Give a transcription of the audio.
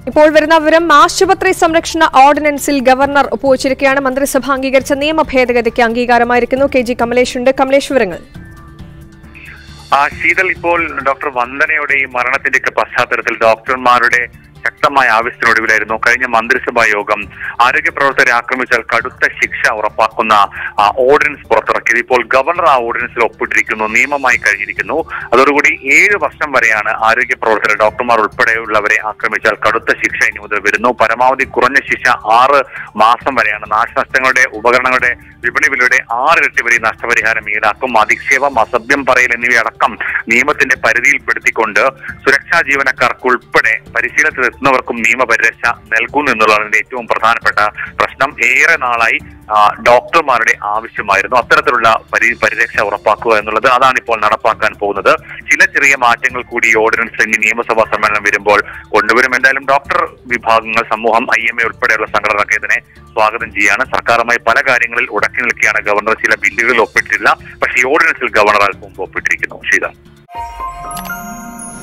ഇപ്പോൾ വരുന്ന വിവരം ആശുപത്രി സംരക്ഷണ ഓർഡിനൻസിൽ ഗവർണർ ഒപ്പുവച്ചിരിക്കുകയാണ് മന്ത്രിസഭ അംഗീകരിച്ച നിയമ ഭേദഗതിക്ക് അംഗീകാരമായിരിക്കുന്നു കെ ജി കമലേഷ് ഉണ്ട് കമലേഷ് വിവരങ്ങൾ ആ ശീതൽ ഇപ്പോൾ ഡോക്ടർ വന്ദനയുടെ ഈ മരണത്തിന്റെ പശ്ചാത്തലത്തിൽ ഡോക്ടർമാരുടെ ശക്തമായ ആവശ്യത്തിനൊടുവിലായിരുന്നു കഴിഞ്ഞ മന്ത്രിസഭാ യോഗം ആരോഗ്യ പ്രവർത്തകരെ ആക്രമിച്ചാൽ കടുത്ത ശിക്ഷ ഉറപ്പാക്കുന്ന ആ, ഓർഡിനൻസ് പുറത്തിറക്കിയത് ഇപ്പോൾ ഗവർണർ ആ ഓർഡിനൻസിൽ ഒപ്പിട്ടിരിക്കുന്നു നിയമമായി കഴിഞ്ഞിരിക്കുന്നു അതോടുകൂടി ഏഴ് വർഷം വരെയാണ് ആരോഗ്യ പ്രവർത്തകർ ഡോക്ടർമാർ ഉൾപ്പെടെയുള്ളവരെ ആക്രമിച്ചാൽ കടുത്ത ശിക്ഷ ഇനി മുതൽ വരുന്നു പരമാവധി കുറഞ്ഞ ശിക്ഷ ആറ് മാസം വരെയാണ് നാശനഷ്ടങ്ങളുടെ ഉപകരണങ്ങളുടെ വിപണി വിലയുടെ ആറിരട്ടി വരെ ഈ നഷ്ടപരിഹാരം ഈടാക്കും അധിക്ഷേപം അസഭ്യം പറയൽ എന്നിവയടക്കം നിയമത്തിന്റെ പരിധിയിൽപ്പെടുത്തിക്കൊണ്ട് സുരക്ഷാ ജീവനക്കാർക്കുൾപ്പെടെ പരിശീലനത്തിൽ എത്തുന്നവർക്കും നിയമപരിരക്ഷ നൽകുന്നു എന്നുള്ളതാണ് ഇതിന്റെ ഏറ്റവും പ്രധാനപ്പെട്ട പ്രശ്നം ഏറെ നാളായി ആ, ഡോക്ടർമാരുടെ ആവശ്യമായിരുന്നു അത്തരത്തിലുള്ള പരി പരിരക്ഷ ഉറപ്പാക്കുക എന്നുള്ളത് അതാണ് ഇപ്പോൾ നടപ്പാക്കാൻ പോകുന്നത് ചില ചെറിയ മാറ്റങ്ങൾ കൂടി ഈ ഓർഡിനൻസ് ഇനി നിയമസഭാ സമ്മേളനം വരുമ്പോൾ കൊണ്ടുവരും എന്തായാലും ഡോക്ടർ വിഭാഗങ്ങൾ സമൂഹം ഐ എം എ ഉൾപ്പെടെയുള്ള സംഘടനകളൊക്കെ ഇതിനെ സ്വാഗതം ചെയ്യാണ് സർക്കാരുമായി പല കാര്യങ്ങളിൽ ഉടക്കി നിൽക്കുകയാണ് ഗവർണർ ചില ബില്ലുകളിൽ ഒപ്പിട്ടില്ല പക്ഷേ ഈ ഓർഡിനൻസിൽ ഗവർണർ അല്പം മുമ്പ് ഒപ്പിട്ടിരിക്കുന്നു ശീത